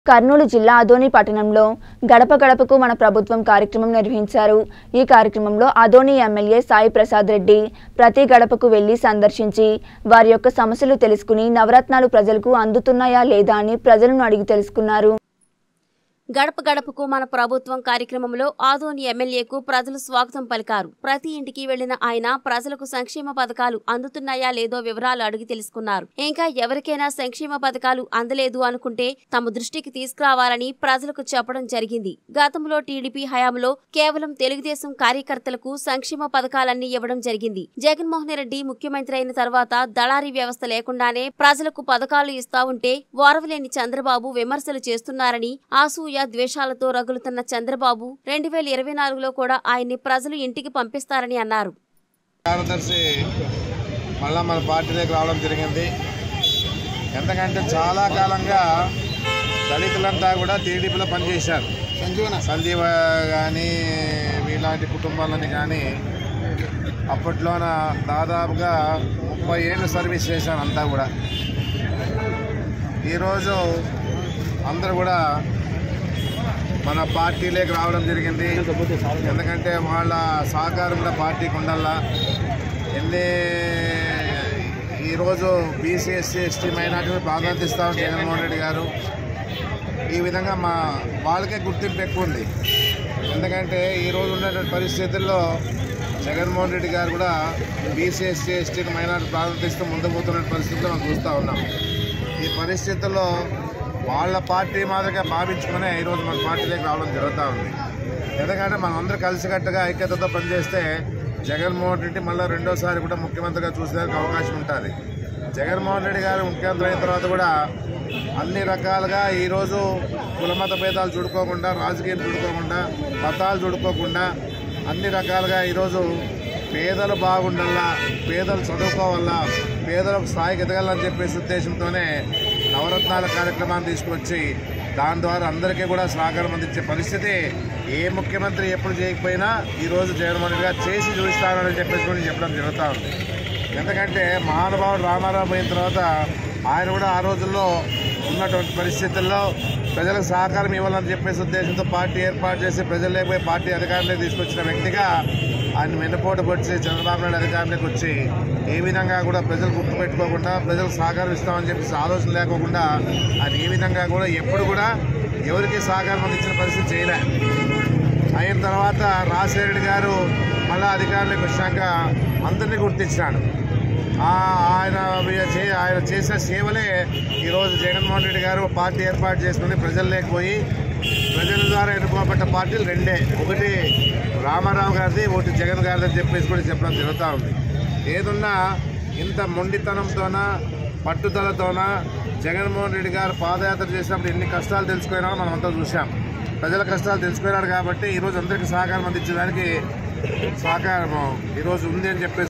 కర్నూలు జిల్లా అదోని పట్టణంలో గడప గడపకు మన ప్రభుత్వం కార్యక్రమం నిర్వహించారు ఈ కార్యక్రమంలో అదోని ఎమ్మెల్యే సాయి ప్రసాద్ రెడ్డి ప్రతి గడపకు వెళ్లి సందర్శించి వారి యొక్క సమస్యలు తెలుసుకుని నవరత్నాలు ప్రజలకు అందుతున్నాయా లేదా అని ప్రజలను అడిగి తెలుసుకున్నారు గడప గడపకు మన ప్రభుత్వం కార్యక్రమంలో ఆదోని ఎమ్మెల్యేకు ప్రజలు స్వాగతం పలికారు ప్రతి ఇంటికి వెళ్లిన ఆయన ప్రజలకు సంక్షేమ పథకాలు అందుతున్నాయా లేదో వివరాలు అడిగి తెలుసుకున్నారు ఇంకా ఎవరికైనా సంక్షేమ పథకాలు అందలేదు అనుకుంటే తమ దృష్టికి తీసుకురావాలని ప్రజలకు చెప్పడం జరిగింది గతంలో టీడీపీ హయాంలో కేవలం తెలుగుదేశం కార్యకర్తలకు సంక్షేమ పథకాలన్నీ ఇవ్వడం జరిగింది జగన్మోహన్ రెడ్డి ముఖ్యమంత్రి అయిన తర్వాత దళారీ వ్యవస్థ లేకుండానే ప్రజలకు పథకాలు ఇస్తా ఉంటే ఓరవలేని చంద్రబాబు విమర్శలు చేస్తున్నారని ఆసూయ ద్వేషాలతో రగులుతున్న చంద్రబాబు రెండు వేల ఇరవై నాలుగులో కూడా ఆయన్ని ప్రజలు ఇంటికి పంపిస్తారని అన్నారు కార్యదర్శి మళ్ళా మన పార్టీలోకి రావడం జరిగింది ఎందుకంటే చాలా కాలంగా దళితులంతా కూడా టీడీపీలో పనిచేశారు సంజీవ కానీ ఇలాంటి కుటుంబాలని కానీ అప్పట్లోన దాదాపుగా ముప్పై ఏళ్ళు సర్వీస్ చేశాను అంతా కూడా ఈరోజు అందరూ కూడా మన పార్టీలోకి రావడం జరిగింది ఎందుకంటే వాళ్ళ సహకారం కూడా పార్టీకి ఉండాలా ఎన్ని ఈరోజు బీసీ ఎస్సీ ఎస్టీ మైనార్టీని ప్రాధాన్యత ఇస్తాం జగన్మోహన్ రెడ్డి గారు ఈ విధంగా మా వాళ్ళకే గుర్తింపు ఎక్కువ ఉంది ఎందుకంటే ఈరోజు ఉన్నటువంటి పరిస్థితుల్లో జగన్మోహన్ రెడ్డి గారు కూడా బీసీ ఎస్సీ ఎస్టీకి మైనార్టీ ప్రాధాన్యత ఇస్తూ ముందుకు పోతున్న పరిస్థితుల్లో మనం చూస్తూ ఉన్నాం ఈ పరిస్థితుల్లో వాళ్ళ పార్టీ మాదిరిగా భావించుకునే ఈరోజు మన పార్టీలోకి రావడం జరుగుతూ ఉంది ఎందుకంటే మనం అందరూ కలిసికట్టుగా ఐక్యతతో పనిచేస్తే జగన్మోహన్ రెడ్డి మళ్ళీ రెండోసారి కూడా ముఖ్యమంత్రిగా చూసేదానికి అవకాశం ఉంటుంది జగన్మోహన్ రెడ్డి గారు ముఖ్యమంత్రి అయిన తర్వాత కూడా అన్ని రకాలుగా ఈరోజు కులమత భేదాలు చూడుకోకుండా రాజకీయం చూడుకోకుండా మతాలు చూడుకోకుండా అన్ని రకాలుగా ఈరోజు పేదలు బాగుండాలా పేదలు చదువుకోవాలా పేదలకు స్థాయికి ఎదగాలని చెప్పేసి ఉద్దేశంతోనే నవరత్నాల కార్యక్రమాన్ని తీసుకొచ్చి దాని ద్వారా అందరికీ కూడా సహకారం అందించే పరిస్థితి ఏ ముఖ్యమంత్రి ఎప్పుడు చేయకపోయినా ఈరోజు జగన్మోహన్ రెడ్డి గారు చేసి చూపిస్తానని చెప్పేసి కూడా చెప్పడం జరుగుతూ ఉంది ఎందుకంటే మహానుభావుడు రామారావు పోయిన తర్వాత ఆయన కూడా ఆ రోజుల్లో ఉన్నటువంటి పరిస్థితుల్లో ప్రజలకు సహకారం ఇవ్వాలని చెప్పేసి ఉద్దేశంతో పార్టీ ఏర్పాటు చేసి ప్రజల్లోకి పోయి పార్టీ అధికారంలోకి తీసుకొచ్చిన వ్యక్తిగా ఆయన వెన్నుపోటు పొడిచి చంద్రబాబు నాయుడు అధికారంలోకి వచ్చి ఏ విధంగా కూడా ప్రజలు గుర్తుపెట్టుకోకుండా ప్రజలకు సహకారం ఇస్తామని చెప్పేసి ఆలోచన లేకోకుండా ఆయన ఏ విధంగా కూడా ఎప్పుడు కూడా ఎవరికి సహకారం అందించిన పరిస్థితి చేయలే అయిన తర్వాత రాజశేఖర రెడ్డి గారు మళ్ళా అధికారంలోకి వచ్చాక అందరినీ గుర్తించినాడు ఆ ఆయన చే- ఆయన చేసిన సేవలే ఈరోజు జగన్మోహన్ రెడ్డి గారు పార్టీ ఏర్పాటు చేసుకుని ప్రజలు లేకపోయి ప్రజల ద్వారా ఎన్నుకోబడ్డ పార్టీలు రెండే ఒకటి రామారావు గారిది ఒకటి జగన్ గారిది అని చెప్పేసి కూడా చెప్పడం జరుగుతూ ఉంది ఏదున్నా ఇంత మొండితనంతోన పట్టుదలతోన జగన్మోహన్ రెడ్డి గారు పాదయాత్ర చేసినప్పుడు ఎన్ని కష్టాలు తెలుసుకున్నారో మనం అంతా చూసాం ప్రజల కష్టాలు తెలుసుకున్నారు కాబట్టి ఈరోజు అందరికీ సహకారం అందించడానికి సహకారం ఈరోజు ఉంది అని చెప్పేసి